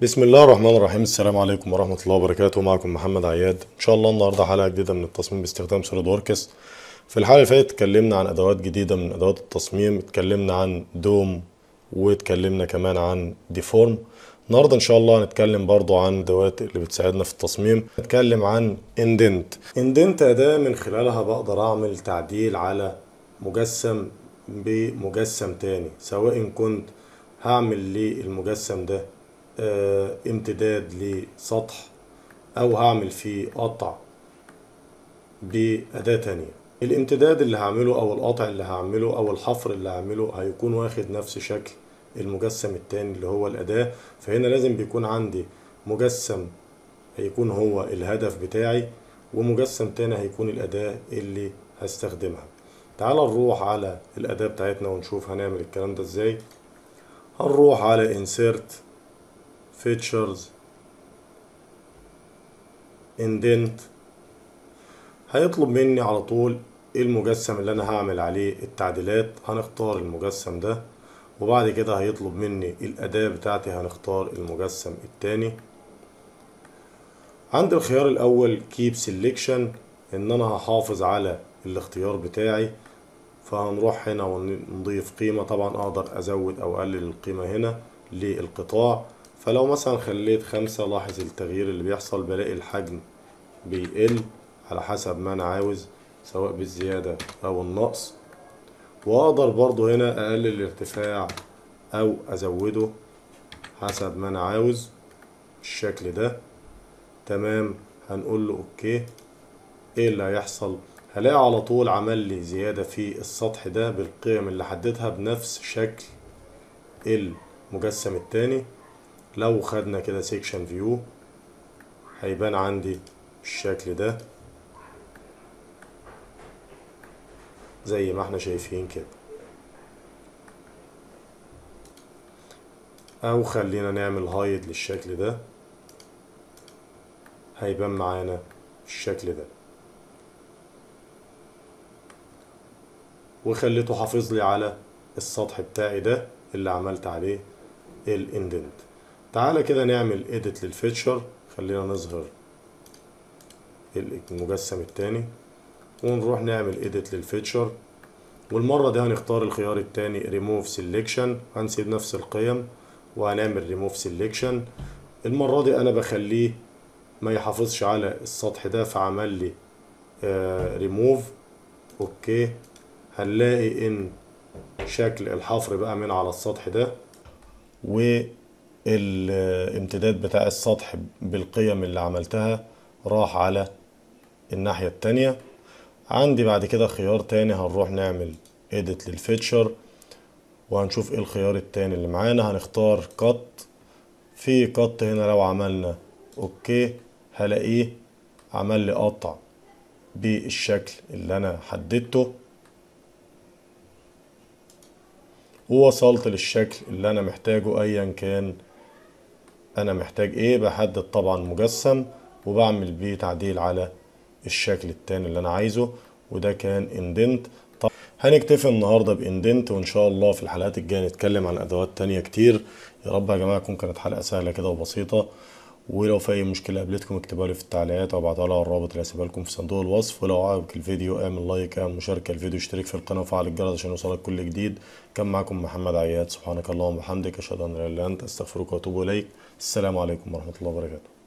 بسم الله الرحمن الرحيم السلام عليكم ورحمة الله وبركاته معكم محمد عياد إن شاء الله النهاردة حلقة جديدة من التصميم باستخدام سوليد وركس في الحلقة اللي فاتت اتكلمنا عن أدوات جديدة من أدوات التصميم اتكلمنا عن دوم واتكلمنا كمان عن ديفورم النهاردة إن شاء الله هنتكلم برضو عن الأدوات اللي بتساعدنا في التصميم نتكلم عن اندنت اندنت أداة من خلالها بقدر أعمل تعديل على مجسم بمجسم تاني سواء كنت هعمل للمجسم ده آه، امتداد لسطح او هعمل فيه قطع بأداة تانية الامتداد اللي هعمله او القطع اللي هعمله او الحفر اللي هعمله هيكون واخد نفس شكل المجسم التاني اللي هو الأداة فهنا لازم بيكون عندي مجسم هيكون هو الهدف بتاعي ومجسم تاني هيكون الأداة اللي هستخدمها تعال نروح على الأداة بتاعتنا ونشوف هنعمل الكلام ده ازاي هنروح على insert features indent هيطلب مني على طول المجسم اللي انا هعمل عليه التعديلات هنختار المجسم ده وبعد كده هيطلب مني الأداة بتاعتي هنختار المجسم التاني عند الخيار الأول keep selection إن أنا هحافظ على الاختيار بتاعي فهنروح هنا ونضيف قيمة طبعا أقدر أزود أو أقلل القيمة هنا للقطاع فلو مثلا خليت خمسة لاحظ التغيير اللي بيحصل بلاقي الحجم بيقل على حسب ما أنا عاوز سواء بالزيادة أو النقص وأقدر برضو هنا أقلل الارتفاع أو أزوده حسب ما أنا عاوز بالشكل ده تمام هنقول له أوكي إيه اللي هيحصل هلاقي على طول عمل لي زيادة في السطح ده بالقيم اللي حددها بنفس شكل المجسم التاني لو خدنا كده سيكشن فيو هيبان عندي بالشكل ده زي ما احنا شايفين كده او خلينا نعمل هايد للشكل ده هيبان معانا بالشكل ده وخليته حافظ لي على السطح بتاعي ده اللي عملت عليه الاندنت تعالى كده نعمل edit للفيتشر خلينا نظهر المجسم التاني ونروح نعمل edit للفيتشر والمرة دي هنختار الخيار التاني remove selection هنسيب نفس القيم وهنعمل remove selection المرة دي انا بخليه ما يحافظش على السطح ده فعمل لي آه remove اوكي هنلاقي ان شكل الحفر بقى من على السطح ده والامتداد بتاع السطح بالقيم اللي عملتها راح على الناحية التانية عندي بعد كده خيار تاني هنروح نعمل edit للفيتشر وهنشوف ايه الخيار التاني اللي معانا هنختار قط في قط هنا لو عملنا اوكي هلاقيه عمل لي قطع بالشكل اللي انا حددته ووصلت للشكل اللي انا محتاجه ايا كان انا محتاج ايه بحدد طبعا مجسم وبعمل بيه تعديل على الشكل التاني اللي انا عايزه وده كان اندنت طب هنكتفي النهاردة باندنت وان شاء الله في الحلقات الجاية نتكلم عن ادوات تانية كتير يا رب يا جماعة تكون كانت حلقة سهلة كده وبسيطة ولو في اي مشكلة قابلتكم اكتبوها لي في التعليقات او ابعتوها لي على الرابط اللي هسيبها لكم في صندوق الوصف ولو عجبك الفيديو اعمل لايك اعمل مشاركة الفيديو اشترك في القناة وفعل الجرس عشان يوصلك كل جديد كان معكم محمد عياد سبحانك اللهم وبحمدك اشهد ان لا اله الا انت استغفرك واتوب اليك السلام عليكم ورحمة الله وبركاته